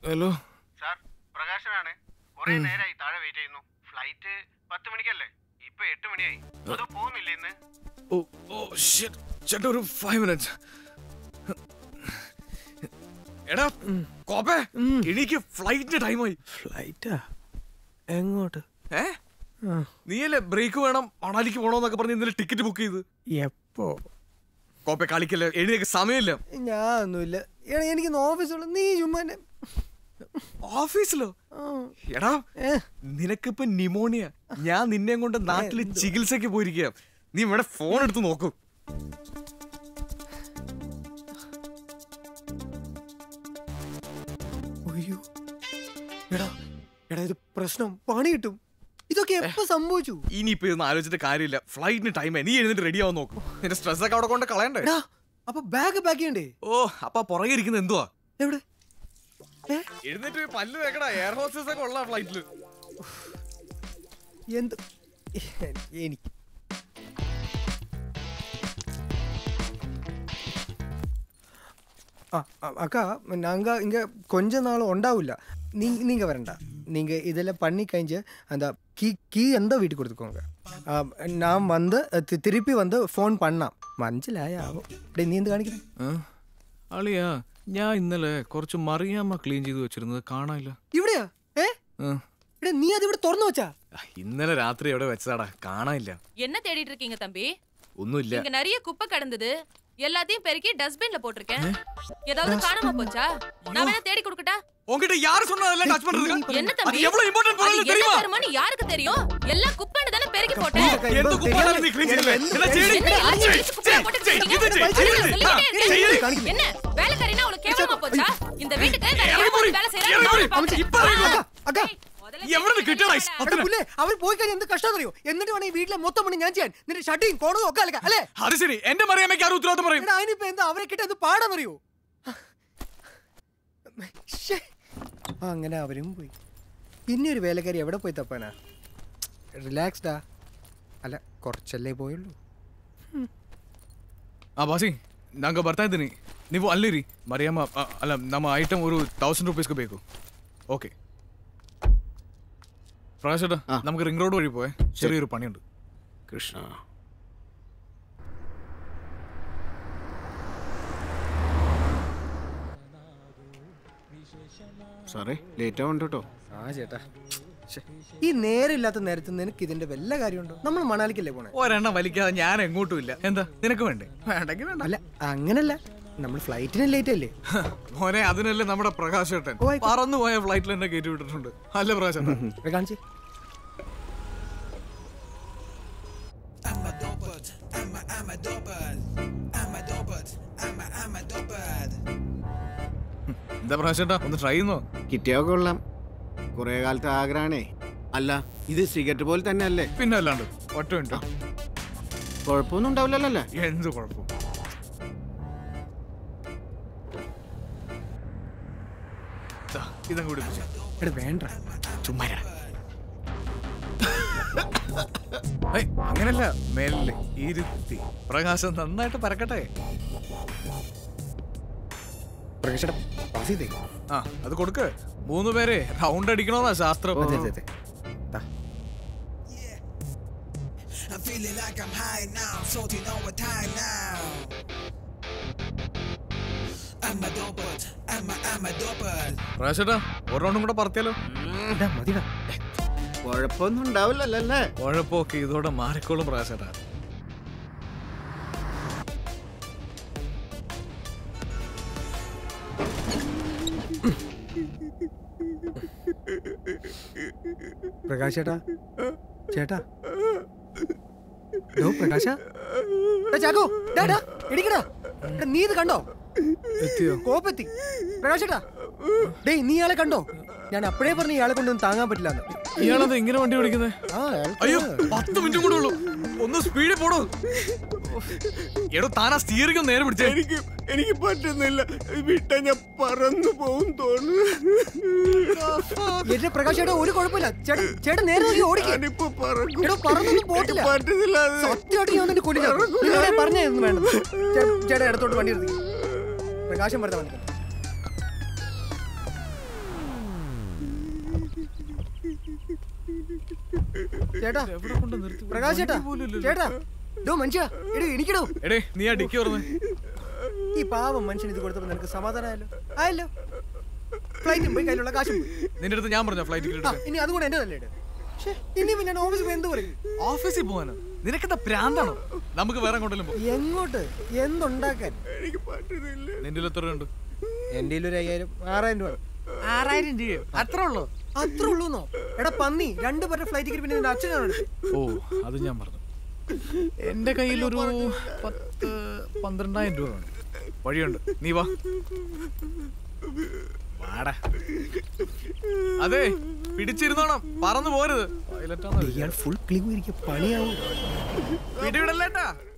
Hello sir പ്രകാശനാണ് കുറെ നേരമായി താഴെ വെയിറ്റ് ചെയ്യുന്നു ഫ്ലൈറ്റ് പത്ത് മണിക്കല്ലേ ഇപ്പൊ എട്ട് മണിയായി അതോ പോകുന്നില്ല ഇന്ന് ഓ ഓ ഷിറ്റ് ചേട്ടാ ഒരു ഫൈവ് മിനിറ്റ്സ് എടാ കോപ്പേ എനിക്ക് ഫ്ലൈറ്റിന്റെ ടൈമായി ഫ്ലൈറ്റാ എങ്ങോട്ട് ഏ നീയല്ലേ ബ്രേക്ക് വേണം മണാലിക്ക് പോണോന്നൊക്കെ പറഞ്ഞ് ഇന്നലെ ടിക്കറ്റ് ബുക്ക് ചെയ്ത് എപ്പോ കോപ്പെ കളിക്കല്ലേ എഴുതിയൊക്കെ സമയമില്ല ഞാനൊന്നുമില്ല എടാ എനിക്കിന്ന് ഓഫീസുള്ള നീ ചുമ്മാ എന്നെ- ഓഫീസിലോ ആ, എടാ ഏ, നിനക്കിപ്പോ നിമോണിയ ഞാൻ നിന്നെ കൊണ്ട് നാട്ടില് ചികിത്സക്ക് പോയിരിക്കുക നീ ഇവിടെ ഫോൺ എടുത്ത് നോക്കൂ അയ്യോ എടാ എടാ ഇത് പ്രശ്നം പണി കിട്ടും ഇതൊക്കെ എപ്പോ സംഭവിച്ചു ഇനിയിപ്പോ ഇതൊന്നും ആലോചിച്ചിട്ട് കാര്യമില്ല ഫ്ലൈറ്റിന് ടൈം നീ എഴുന്നിട്ട് റെഡി ആവാൻ നോക്കും നിന്റെ സ്ട്രെസ് ഒക്കെ അവിടെ കൊണ്ട് കളയണ്ടേ എടാ അപ്പൊ ബാഗ് പാക്ക് ചെയ്യണ്ടേ ഓ അപ്പൊ പുറകെ ഇരിക്കുന്നത് എന്തുവാ എവിടെ ഏ എഴുന്നേറ്റ് പോയി പല്ല് തേക്കടാ എയർ ഹോസ്റ്റസ് ഒക്കെ ഉള്ള ഫ്ലൈറ്റില് എന്ത് എനിക്ക് ஆ அ- அக்கா நாங்கள் இங்கே கொஞ்ச நாள் உண்டாவில்ல நீ நீங்கள் வரண்டா நீங்கள் இதில் பண்ணி கழிஞ்சு அந்த கீ கீ எந்த வீட்டுக்கு கொடுத்துக்கோங்க ஆ, நான் வந்து தி- திருப்பி வந்து ஃபோன் பண்ணാം മനസ്സിലായാവോ ഡേ നീ എന്ത് കാണിക്കുന്നത് അളിയാ ഞാൻ ഇന്നലെ കുറച്ച് മറിയാമ്മ ക്ലീൻ ചെയ്ത് വെച്ചിരുന്നത് കാണാനില്ല ഇവിടെയാ ഏ എടേ നീ അത് ഇവിടെ തുറന്നു വെച്ചാ ഇന്നലെ രാത്രി എവിടെ വെച്ചതാടാ കാണാനില്ല என்ன தேடிட்டு இருக்கீங்க தம்பி ഒന്നുമില്ല இங்க நிறைய குப்பை கிடந்தது எல்லாத்தையும் பெருக்கி டஸ்ட்பின்ல போட்டிருக்கேன் ஏதாவது காணாம போச்சா நான் வேணா தேடி கொடுக்கட்டா உங்ககிட்ட யாரு சொன்னா அதெல்லாம் டச் பண்றது என்ன அது தம்பி எவ்வளவு இம்பார்ட்டன்ட் அது பொருள் என்ன தெரியுமா தருமன்னு யாருக்கு தெரியும் எல்லாம் குப்பைன்னு தானே பெருக்கி போட்டேன் எந்த குப்பால நீ க்ளீன் செய்யல என்ன செய்யடி என்ன எல்லாத்தையும் இழுத்து குப்பையில போட்டு வச்சிருக்கீங்க? இது செய், பதில் இது செய், சொல்லிக்கிட்டே செய், இருக்கேன். இது. என்ன வேலைக்காரினா உனக்கு கேவலமா போச்சா இந்த வீட்டுக்கு வேற இறங்கி யாரும் போடி, வேலை இறங்கி செய்யறாங்க போடி. பாக்குறேன். இப்ப இறங்கி ஆ. അക്ക முதல்ல എവിടെ കിട്ടടാ എടാ പുല്ലേ അവർ പോയി കഴിഞ്ഞാൽ എന്ത് കഷ്ടം അറിയോ എന്നിട്ട് വേണം ഈ വീട്ടിലെ മൊത്തം പണി ഞാൻ ചെയ്യാൻ നിന്റെ ഷട്ടിയും കോണതും ഒക്കെ അലക്കാം അല്ലേ അത് ശരി എന്റെ മറിയാമ്മയ്ക്ക് ആരും ഉത്തരവാദിത്തം പറയും എടാ അതിനിപ്പോ എന്താ അവരെ കിட்ட എന്ത് പാടാന്നറിയോ ശ്ശേ. ആ, അങ്ങനെ അവരും പോയി പിന്നെ ഒരു വേലക്കാരി എവിടെ പോയി തപ്പാനാ റിലാക്സ്ഡാ അല്ല കുറച്ചല്ലേ പോയുള്ളൂ ಆ ಬಾಸಿ ನಂಗೆ ಬರ್ತಾ ಇದ್ದೀನಿ ನೀವು ಅಲ್ಲಿರಿ ಮರಿಯಮ್ಮ ಅ, ಅಲ್ಲ ನಮ್ಮ ಐಟಮ್ ഒരു തൗസൻഡ് റുപ്പീസ്ക്ക് ಬೇಕು ഓക്കെ പ്രകാശ് ചേട്ടാ നമുക്ക് റിംഗ് റോഡ് വഴി പോയേ ചെറിയൊരു പണിയുണ്ട് കൃഷ്ണ സാറേ ലേറ്റ് ആവണ്ട കേട്ടോ ആ ചേട്ടാ ശ്ശേ. ഈ നേരമില്ലാത്ത നേരത്ത് നിനക്ക് ഇതിന്റെ വല്ല കാര്യമുണ്ടോ നമ്മൾ മണാലിക്കല്ലേ പോണേ ഒരെണ്ണം വലിക്കാതെ ഞാൻ എങ്ങോട്ടും ഇല്ല എന്താ നിനക്ക് വേണ്ടേ വേണ്ടെങ്കിൽ വേണ്ട അല്ല അങ്ങനല്ല നമ്മൾ ഫ്ലൈറ്റിന് ലേറ്റ് അല്ലേ മോനെ അതിനല്ലേ നമ്മുടെ പ്രകാശ് ചേട്ടൻ ഓ, ആയിക്കോട്ടെ. പറന്നു പോയ ഫ്ലൈറ്റിൽ എന്നെ കയറ്റി വിട്ടിട്ടുണ്ട് അല്ല പ്രകാശ് ചേട്ടൻ ഇവിടെ കാണിച്ചേ എന്താ പ്രകാശ് ചേട്ടാ ഒന്ന് ട്രൈ ചെയ്യുന്നോ കിട്ടിയോ കൊള്ളാം കുറെ കാലത്തെ ആഗ്രഹമാണേ അല്ല ഇത് സിഗരറ്റ് പോലെ തന്നെ അല്ലേ പിന്നെ അല്ലാണ്ട് ഒറ്റ മിനിറ്റ് കുഴപ്പമൊന്നും ഉണ്ടാവില്ലല്ലോ അല്ലേ എന്ത് കുഴപ്പം ദാ, ഇതങ്ങ് പിടിപ്പിച്ചേ എടാ വേണ്ട ചുമ്മാരാ ഏയ്, അങ്ങനല്ല മെല്ലെ ഇരുത്തി പ്രകാശം നന്നായിട്ട് പരക്കട്ടെ പ്രകാശടാ പാസ് ചെയ്തേ ആ അത് കൊടുക്ക് മൂന്ന് പേരെ റൗണ്ട് അടിക്കണോന്നാ ശാസ്ത്രം അതെ അതെ അതെ ദാ. I'm feeling like I'm high now, floating over time now. I'm a dopert, I'm a, I'm a dopert. പ്രകാശേട്ടാ ഒരു റൗണ്ടും കൂടെ പറത്തിയാലോ എടാ മതിടാ കുഴപ്പമൊന്നും ഉണ്ടാവില്ലല്ലോ അല്ലേ കുഴപ്പമൊക്കെ ഇതോടെ മാറിക്കോളും പ്രകാശേട്ടാ പ്രകാശ് ചേട്ടാ ചേട്ടാ ഡോ പ്രകാശ എടാ ചാക്കോ ഡാ, ഡാ, എണീക്കടാ. എടാ, നീ ഇത് കണ്ടോ എത്തിയോ കോപ്പെത്തി പ്രകാശ് ചേട്ടാ ഡേയ് നീ ഇയാളെ കണ്ടോ ഞാൻ അപ്പഴേ പറഞ്ഞു ഇയാളെ കൊണ്ടൊന്നും താങ്ങാൻ പറ്റില്ല ഇയാളത് ഇങ്ങനെ വണ്ടി ഓടിക്കുന്നത് ആ അയാൾക്ക് അയ്യോ പത്ത് മിനിറ്റും കൂടെ ഉള്ളൂ ഒന്ന് സ്പീഡിൽ പോടോ എടോ താനാ സ്റ്റിയറിംഗ് നേരെ പിടിച്ചേ എനിക്ക് എനിക്ക് പറ്റുന്നില്ല വിട്ടാ ഞാൻ പറന്നു പോകും തോന്നുന്നു എന്റെ പ്രകാശ് ചേട്ടാ ഒരു കുഴപ്പമില്ല ചേട്ടാ ചേട്ടാ നേരെ നോക്കി ഓടിക്കേ ഞാനിപ്പോ പറക്കും എടോ പറന്നൊന്നും പോട്ടില്ല പറ്റുന്നില്ല അത്. സത്യമായിട്ട് ഞാൻ നിന്റെ കൊല്ലില്ല നിന്നോട് പറഞ്ഞായിരുന്നു വേണ്ടത് ചേ- ചേട്ടാ ഇടത്തോട്ട് വണ്ടി എടുത്തി പ്രകാശം വരുന്ന വണ്ടി ചേട്ടാ എവിടെ കൊണ്ട് നിർത്തി പ്രകാശ് ചേട്ടാ വണ്ടി പോലും ഇല്ലല്ലോ. ചേട്ടാ ഡോ മനുഷ്യ എടോ എനിക്കടോ എടേ നീ ആ ഡിക്കി തുറന്ന് ഈ പാവം മനുഷ്യൻ ഇത് കൊടുത്തപ്പോ നിനക്ക് സമാധാനമായല്ലോ ആയല്ലോ ഫ്ലൈറ്റും പോയി കയ്യിലുള്ള കാശും പോയി നിന്റെ അടുത്ത് ഞാൻ പറഞ്ഞ ഫ്ലൈറ്റ് ടിക്കറ്റ് ആ, എടുക്കാൻ ഇനി അതുകൂടെ എന്റെ തന്നെ ഇനി ഞാൻ ഓഫീസിൽ പോയി എന്ത് പറയും ഓഫീസിൽ പോകാനോ നിനക്കെന്താ പ്രാന്താണോ നമുക്ക് വേറെ കൊണ്ടല്ലോ പോ എങ്ങോട്ട് എന്തുണ്ടാക്കാൻ നിന്റെ എത്ര ഉണ്ട് എന്റെ ഒരു അയ്യായിരം ആറായിരം രൂപ ആറായിരം രൂപ അത്ര ഉള്ളോ അത്ര ഉള്ളൂന്നോ എടാ പന്നി രണ്ട് പേരുടെ ഫ്ലൈറ്റ് ടിക്കറ്റ് പിന്നെ നിന്റെ അച്ഛനാണ് എടുത്തത് ഓ അത് ഞാൻ പറഞ്ഞു എന്റെ കയ്യിൽ ഒരു പത്ത് പന്ത്രണ്ടായിരം രൂപ ഉണ്ട് വഴിയുണ്ട് നീ വാ വാടാ അതെ പിടിച്ചിരുന്നോണം പറന്നു പോരുത് പൈലറ്റാന്ന് ഇയാൾ ഫുൾ ക്ലീവ് ഇരിക്കുക പണിയാവും പിടിവിടല്ലേട്ടാ